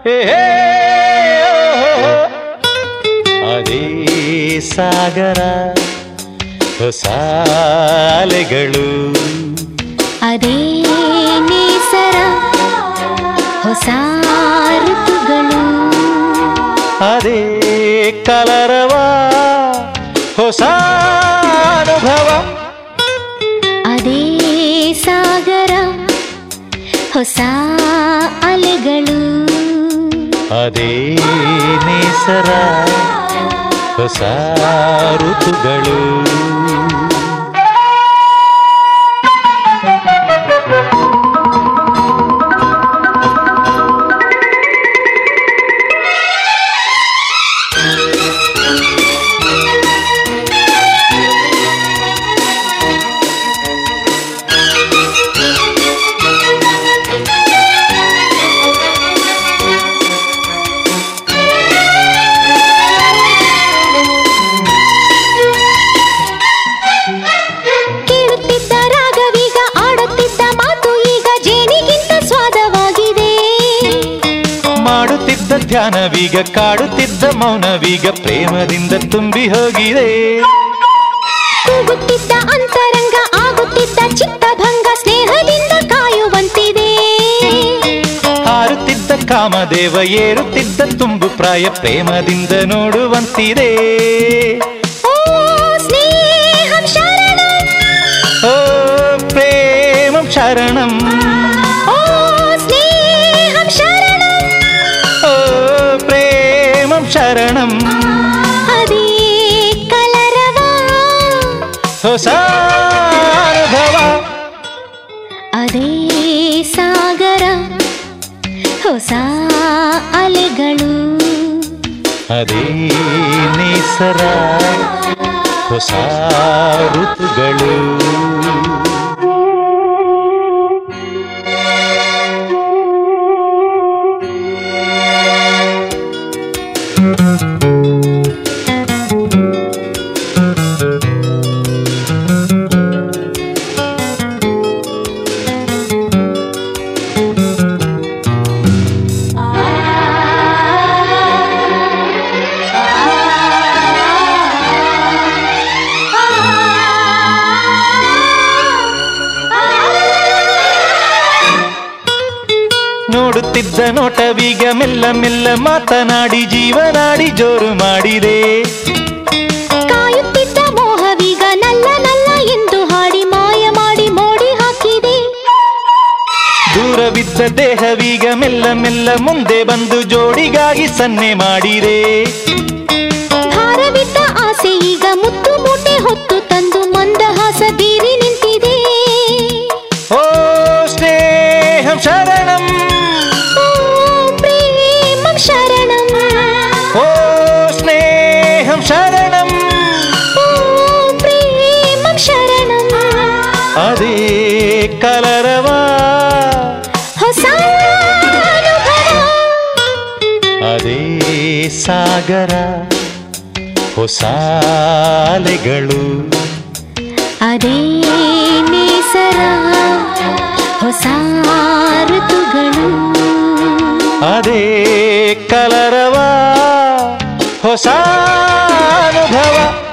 ಹೇ ಹೇ, ಓಹೋ. ಅದೇ ಸಾಗರ ಹೊಸ ಅಲೆಗಳು ಅದೇ ನೇಸರ ಹೊಸ ಋತುಗಳು ಅದೇ ಕಲರವ ಹೊಸ ಅನುಭವ ಅದೇ ಸಾಗರ ಹೊಸ ಅಲೆಗಳು ಅದೇ ನೇಸರ ಹೊಸ ಋತುಗಳು ಕೇಳುತ್ತಿದ್ದ ರಾಗವೀಗ ಆಡುತ್ತಿದ್ದ ಮಾತು ಈಗ ಜೇನಿಗಿಂತ ಸ್ವಾದವಾಗಿದೆ ಮಾಡುತ್ತಿದ್ದ ಧ್ಯಾನವೀಗ ಕಾಡುತ್ತಿದ್ದ ಮೌನವೀಗ ಪ್ರೇಮದಿಂದ ತುಂಬಿ ಹೋಗಿದೆ ಕೂಗುತ್ತಿದ್ದ ಅಂತರಂಗ ಆಗುತ್ತಿದ್ದ ಚಿತ್ತಭಂಗ ಸ್ನೇಹದಿಂದ ಕಾಯುವಂತಿದೆ ಹಾರುತ್ತಿದ್ದ ಕಾಮದೇವ ಏರುತ್ತಿದ್ದ ತುಂಬು ಪ್ರಾಯ ಪ್ರೇಮದಿಂದ ನೋಡುವಂತಿದೆ ಓ ಸ್ನೇಹಂ ಶರಣಂ ಓ ಪ್ರೇಮಂ ಶರಣಂ ಓ ಸ್ನೇಹಂ ಶರಣಂ ಓ ಪ್ರೇಮಂ ಶರಣಂ ಅದೇ ಕಲರವ ಹೊಸ ಅನುಭವ ಅದೇ ಸಾಗರ ಹೊಸ ಅಲೆಗಳು ಅದೇ ನೇಸರ ಹೊಸ ಋತುಗಳು ನೋಡುತ್ತಿದ್ದ ನೋಟವೀಗ ಮೆಲ್ಲ ಮೆಲ್ಲ ಮಾತನಾಡಿ ಜೀವನಾಡಿ ಜೋರು ಮಾಡಿದೆ ಕಾಯುತ್ತಿದ್ದ ಮೋಹವೀಗ ನಲ್ಲ ನಲ್ಲ ಎಂದು ಹಾಡಿ ಮಾಯ ಮಾಡಿ ಮೋಡಿ ಹಾಕಿದೆ ದೂರವಿದ್ದ ದೇಹವೀಗ ಮೆಲ್ಲ ಮೆಲ್ಲ ಮುಂದೆ ಬಂದು ಜೋಡಿಗಾಗಿ ಸನ್ನೆ ಮಾಡಿದೆ ಭಾರವಿದ್ದ ಆಸೆ ಈಗ ಮುತ್ತು ಮೂಟೆ ಹೊತ್ತು ತಂದು ಮಂದಹಾಸ ಬೀರಿ ನಿಂತಿದೆ ಓ ಸ್ನೇಹಂ ಶರಣಂ ಓ ಪ್ರೇಮಂ ಶರಣಂ ಓ ಸ್ನೇಹಂ ಶರಣಂ ಓ ಪ್ರೇಮಂ ಶರಣಂ ಅದೇ ಕಲರವ ಹೊಸ ಅನುಭವ ಅದೇ ಸಾಗರ ಹೊಸ ಅಲೆಗಳು ಅದೇ ನೇಸರ ಹೊಸ ಋತುಗಳು ಅದೇ ಕಲರವ ಹೊಸ ಅನುಭವ